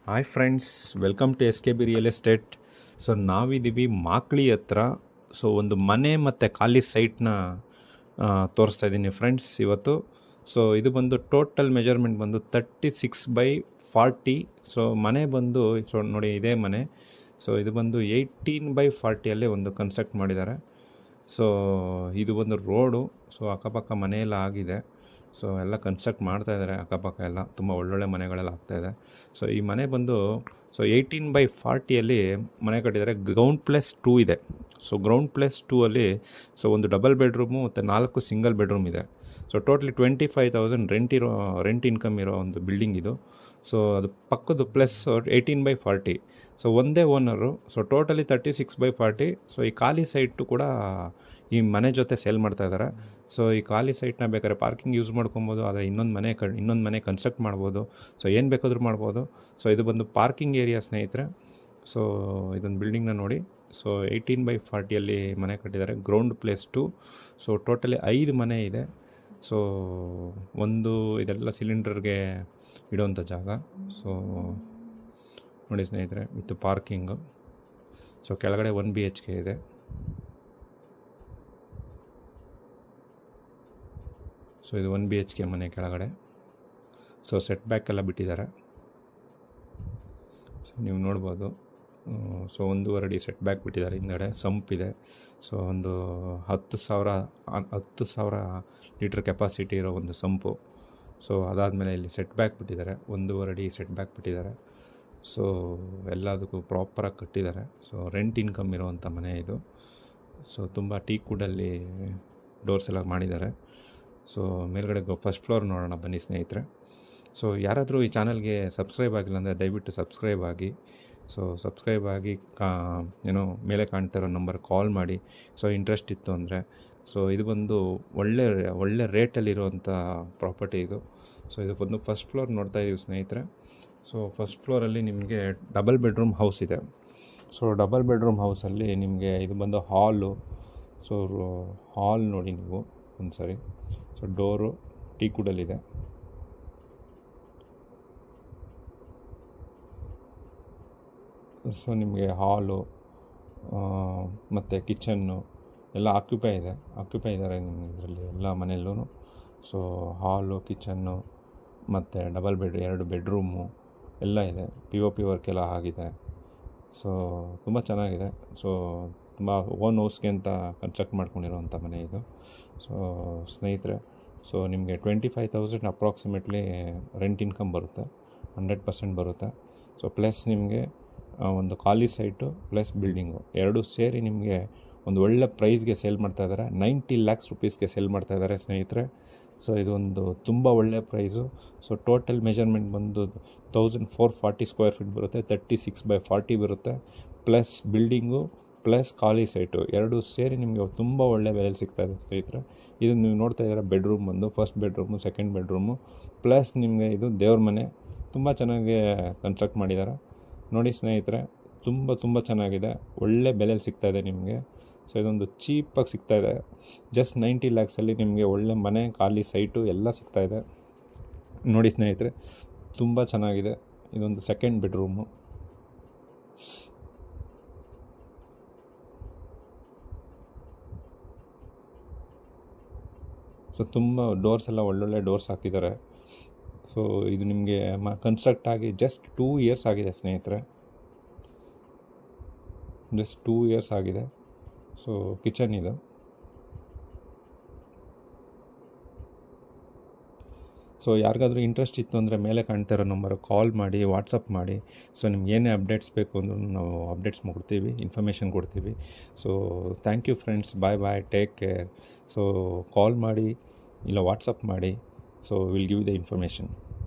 hi friends welcome to S K B real estate so ನಾವಿದ್ದೀವಿ ಮಾಕ್ಳಿ ಹತ್ರ so ಒಂದು ಮನೆ ಮತ್ತು ಖಾಲಿ ಸೈಟ್ನ ತೋರಿಸ್ತಾ ಇದ್ದೀನಿ ಫ್ರೆಂಡ್ಸ್ ಇವತ್ತು ಸೊ ಇದು ಬಂದು ಟೋಟಲ್ ಮೆಜರ್ಮೆಂಟ್ ಬಂದು thirty six by forty so ಮನೆ ಬಂದು ಸೊ ನೋಡಿ ಇದೇ ಮನೆ ಸೊ ಇದು ಬಂದು ಏಯ್ಟೀನ್ ಬೈ ಫಾರ್ಟಿಯಲ್ಲೇ ಒಂದು ಕನ್ಸ್ಟ್ರಕ್ಟ್ ಮಾಡಿದ್ದಾರೆ ಸೊ ಇದು ಒಂದು ರೋಡು ಸೊ ಅಕ್ಕಪಕ್ಕ ಮನೆಯೆಲ್ಲ ಆಗಿದೆ ಸೊ ಎಲ್ಲ ಕನ್ಸ್ಟ್ರಕ್ಟ್ ಮಾಡ್ತಾ ಇದ್ದಾರೆ ಅಕ್ಕಪಕ್ಕ ಎಲ್ಲ ತುಂಬ ಒಳ್ಳೊಳ್ಳೆ ಮನೆಗಳೆಲ್ಲ ಆಗ್ತಾಯಿದೆ ಸೊ ಈ ಮನೆ ಬಂದು ಸೊ ಏಯ್ಟೀನ್ ಬೈ ಫಾರ್ಟಿಯಲ್ಲಿ ಮನೆ ಕಟ್ಟಿದ್ದಾರೆ ಗ್ರೌಂಡ್ ಪ್ಲಸ್ ಟೂ ಇದೆ ಸೊ ಗ್ರೌಂಡ್ ಪ್ಲಸ್ ಟೂ ಅಲ್ಲಿ ಸೊ ಒಂದು ಡಬಲ್ ಬೆಡ್ರೂಮು ಮತ್ತು ನಾಲ್ಕು ಸಿಂಗಲ್ ಬೆಡ್ರೂಮ್ ಇದೆ so totally twenty five thousand rent ಇರೋ ರೆಂಟ್ ಇನ್ಕಮ್ ಇರೋ ಒಂದು ಬಿಲ್ಡಿಂಗ್ ಇದು ಸೊ ಅದು ಪಕ್ಕದ್ದು plus eighteen by forty so ಒಂದೇ owner so totally thirty six by forty so ಈ ಖಾಲಿ ಸೈಟು ಕೂಡ ಈ ಮನೆ ಜೊತೆ ಸೇಲ್ ಮಾಡ್ತಾ ಇದ್ದಾರೆ ಸೊ ಈ ಖಾಲಿ ಸೈಟ್ನ ಬೇಕಾದ್ರೆ ಪಾರ್ಕಿಂಗ್ ಯೂಸ್ ಮಾಡ್ಕೊಬೋದು ಆದರೆ ಇನ್ನೊಂದು ಮನೆ ಕ ಇನ್ನೊಂದು ಮನೆ ಕನ್ಸ್ಟ್ರಕ್ಟ್ ಮಾಡ್ಬೋದು ಸೊ ಏನು ಬೇಕಾದರೂ ಮಾಡ್ಬೋದು ಸೊ ಇದು ಬಂದು ಪಾರ್ಕಿಂಗ್ ಏರಿಯಾ ಸ್ನೇಹಿತರೆ ಸೊ ಇದೊಂದು ಬಿಲ್ಡಿಂಗ್ನ ನೋಡಿ ಸೊ ಏಯ್ಟೀನ್ ಬೈ ಫಾರ್ಟಿಯಲ್ಲಿ ಮನೆ ಕಟ್ಟಿದ್ದಾರೆ ground plus two so totally ಐದು ಮನೆ ಇದೆ ಸೊ ಒಂದು ಇದೆಲ್ಲ ಸಿಲಿಂಡರ್ಗೆ ಇಡೋವಂಥ ಜಾಗ ಸೊ ನೋಡಿ ಸ್ನೇಹಿತರೆ ವಿತ್ ಪಾರ್ಕಿಂಗು ಸೊ ಕೆಳಗಡೆ ಒನ್ ಬಿ ಎಚ್ ಕೆ ಇದೆ ಸೊ ಇದು ಒನ್ ಬಿ ಎಚ್ ಕೆ ಮನೆ ಕೆಳಗಡೆ ಸೊ ಸೆಟ್ ಬ್ಯಾಕ್ ಎಲ್ಲ ಬಿಟ್ಟಿದ್ದಾರೆ ಸೊ ನೀವು ನೋಡ್ಬೋದು ಸೊ ಒಂದೂವರೆ ಅಡಿ ಸೆಟ್ ಬ್ಯಾಕ್ ಬಿಟ್ಟಿದ್ದಾರೆ ಹಿಂದಗಡೆ ಸಂಪ್ ಇದೆ ಸೊ ಒಂದು ಹತ್ತು ಸಾವಿರ ಹತ್ತು ಸಾವಿರ ಲೀಟ್ರ್ ಕೆಪಾಸಿಟಿ ಇರೋ ಒಂದು ಸಂಪು ಸೊ ಅದಾದಮೇಲೆ ಇಲ್ಲಿ ಸೆಟ್ ಬ್ಯಾಕ್ ಬಿಟ್ಟಿದ್ದಾರೆ ಒಂದೂವರೆ ಅಡಿ ಸೆಟ್ ಬ್ಯಾಕ್ ಬಿಟ್ಟಿದ್ದಾರೆ ಸೊ ಎಲ್ಲದಕ್ಕೂ ಪ್ರಾಪರಾಗಿ ಕಟ್ಟಿದ್ದಾರೆ ಸೊ ರೆಂಟ್ ಇನ್ಕಮ್ ಇರೋವಂಥ ಮನೆ ಇದು ಸೊ ತುಂಬ ಟೀ ಕುಡಲ್ಲಿ ಡೋರ್ಸ್ ಎಲ್ಲ ಮಾಡಿದ್ದಾರೆ ಸೊ ಮೇಲ್ಗಡೆ ಫಸ್ಟ್ ಫ್ಲೋರ್ ನೋಡೋಣ ಬನ್ನಿ ಸ್ನೇಹಿತರೆ ಸೊ ಯಾರಾದರೂ ಈ ಚಾನಲ್ಗೆ ಸಬ್ಸ್ಕ್ರೈಬ್ ಆಗಿಲ್ಲ ಅಂದರೆ ದಯವಿಟ್ಟು ಸಬ್ಸ್ಕ್ರೈಬ್ ಆಗಿ ಸೊ ಸಬ್ಸ್ಕ್ರೈಬ್ ಆಗಿ ಕಾ ಏನೋ ಮೇಲೆ ಕಾಣ್ತಾ ಇರೋ ನಂಬರ್ ಕಾಲ್ ಮಾಡಿ ಸೊ ಇಂಟ್ರೆಸ್ಟ್ ಇತ್ತು ಅಂದರೆ ಸೊ ಇದು ಬಂದು ಒಳ್ಳೆ ಒಳ್ಳೆ ರೇಟಲ್ಲಿರುವಂಥ ಪ್ರಾಪರ್ಟಿ ಇದು ಸೊ ಇದು ಬಂದು ಫಸ್ಟ್ ಫ್ಲೋರ್ ನೋಡ್ತಾ ಇದ್ದೀವಿ ಸ್ನೇಹಿತರೆ ಸೊ ಫಸ್ಟ್ ಫ್ಲೋರಲ್ಲಿ ನಿಮಗೆ ಡಬಲ್ ಬೆಡ್ರೂಮ್ ಹೌಸ್ ಇದೆ ಸೊ ಡಬಲ್ ಬೆಡ್ರೂಮ್ ಹೌಸಲ್ಲಿ ನಿಮಗೆ ಇದು ಬಂದು ಹಾಲು ಸೊ ಹಾಲ್ ನೋಡಿ ನೀವು ಒಂದು ಸರಿ ಸೊ ಡೋರು ಟೀ ಕುಡಲ್ಲಿದೆ ಸೊ ನಿಮಗೆ ಹಾಲು ಮತ್ತು ಕಿಚನ್ನು ಎಲ್ಲ ಆಕ್ಯುಪೈ ಇದೆ ಆಕ್ಯುಪೈ ಇದ್ದಾರೆ ಇದರಲ್ಲಿ ಎಲ್ಲ ಮನೆಯಲ್ಲೂ ಸೊ ಹಾಲು ಕಿಚನ್ನು ಮತ್ತು ಡಬಲ್ ಬೆಡ್ ಎರಡು ಬೆಡ್ರೂಮು ಎಲ್ಲ ಇದೆ ಪಿ ಒ ಪಿ ವರ್ಕ್ ಎಲ್ಲ ಆಗಿದೆ ಸೊ ತುಂಬ ಚೆನ್ನಾಗಿದೆ ಸೊ ತುಂಬ ಓನ್ ಹೌಸ್ಗೆ ಅಂತ ಕನ್ಸ್ಟ್ರಕ್ಟ್ ಮಾಡ್ಕೊಂಡಿರೋವಂಥ ಮನೆ ಇದು ಸೊ ಸ್ನೇಹಿತರೆ ಸೊ ನಿಮಗೆ twenty five thousand approximately rent income ಬರುತ್ತೆ ಹಂಡ್ರೆಡ್ ಪರ್ಸೆಂಟ್ ಬರುತ್ತೆ ಸೊ ಪ್ಲಸ್ ನಿಮಗೆ ಒಂದು ಖಾಲಿ ಸೈಟು ಪ್ಲಸ್ ಬಿಲ್ಡಿಂಗು ಎರಡು ಸೇರಿ ನಿಮಗೆ ಒಂದು ಒಳ್ಳೆ ಪ್ರೈಸ್ಗೆ ಸೇಲ್ ಮಾಡ್ತಾ ಇದ್ದಾರೆ ನೈಂಟಿ ಲ್ಯಾಕ್ಸ್ ರುಪೀಸ್ಗೆ ಸೇಲ್ ಮಾಡ್ತಾ ಇದ್ದಾರೆ ಸ್ನೇಹಿತರೆ ಸೊ ಇದೊಂದು ತುಂಬ ಒಳ್ಳೆ ಪ್ರೈಸು ಸೊ ಟೋಟಲ್ ಮೆಜರ್ಮೆಂಟ್ ಬಂದು thousand four forty square feet ಬರುತ್ತೆ ತರ್ಟಿ ಸಿಕ್ಸ್ ಬೈ ಫಾರ್ಟಿ ಬರುತ್ತೆ ಪ್ಲಸ್ ಬಿಲ್ಡಿಂಗು ಪ್ಲಸ್ ಖಾಲಿ ಸೈಟು ಎರಡು ಸೇರಿ ನಿಮಗೆ ತುಂಬ ಒಳ್ಳೆ ಬೆಲೆಯಲ್ಲಿ ಸಿಗ್ತಾ ಇದೆ ಸ್ನೇಹಿತರೆ ಇದು ನೀವು ನೋಡ್ತಾ ಇದ್ದೀರಾ ಬೆಡ್ರೂಮ್ ಬಂದು first bedroom second bedroom plus ನಿಮಗೆ ಇದು ದೇವ್ರ ಮನೆ ತುಂಬ ಚೆನ್ನಾಗಿ ಕನ್ಸ್ಟ್ರಕ್ಟ್ ಮಾಡಿದ್ದಾರೆ ನೋಡಿ ಸ್ನೇಹಿತರೆ ತುಂಬ ತುಂಬ ಚೆನ್ನಾಗಿದೆ ಒಳ್ಳೆ ಬೆಲೆಯಲ್ಲಿ ಸಿಗ್ತಾಯಿದೆ ನಿಮಗೆ ಸೊ ಇದೊಂದು ಚೀಪಾಗಿ ಸಿಗ್ತಾಯಿದೆ ಜಸ್ಟ್ ನೈಂಟಿ ಲ್ಯಾಕ್ಸಲ್ಲಿ ನಿಮಗೆ ಒಳ್ಳೆ ಮನೆ ಖಾಲಿ ಸೈಟು ಎಲ್ಲ ಸಿಗ್ತಾಯಿದೆ ನೋಡಿ ಸ್ನೇಹಿತರೆ ತುಂಬ ಚೆನ್ನಾಗಿದೆ ಇದೊಂದು ಸೆಕೆಂಡ್ ಬೆಡ್ರೂಮು ಸೊ ತುಂಬ ಡೋರ್ಸ್ ಎಲ್ಲ ಒಳ್ಳೊಳ್ಳೆ ಡೋರ್ಸ್ ಹಾಕಿದ್ದಾರೆ ಸೊ ಇದು ನಿಮಗೆ ಮ ಕನ್ಸ್ಟ್ರಕ್ಟ್ ಆಗಿ ಜಸ್ಟ್ ಟೂ ಇಯರ್ಸ್ ಆಗಿದೆ ಸ್ನೇಹಿತರೆ ಜಸ್ಟ್ ಟೂ ಇಯರ್ಸ್ ಆಗಿದೆ ಸೊ ಕಿಚನ್ ಇದು ಸೊ ಯಾರಿಗಾದ್ರೂ ಇಂಟ್ರೆಸ್ಟ್ ಇತ್ತು ಅಂದರೆ ಮೇಲೆ ಕಾಣ್ತಾ ಇರೋ ನಂಬರ್ ಕಾಲ್ ಮಾಡಿ ವಾಟ್ಸಪ್ ಮಾಡಿ ಸೊ ನಿಮ್ಗೆ ಏನೇ ಅಪ್ಡೇಟ್ಸ್ ಬೇಕು ಅಂದ್ರೂ ನಾವು ಅಪ್ಡೇಟ್ಸ್ ಕೊಡ್ತೀವಿ ಇನ್ಫಾರ್ಮೇಷನ್ ಕೊಡ್ತೀವಿ so thank you friends bye bye take care so call ಮಾಡಿ ಇಲ್ಲ ವಾಟ್ಸಪ್ ಮಾಡಿ so will give the information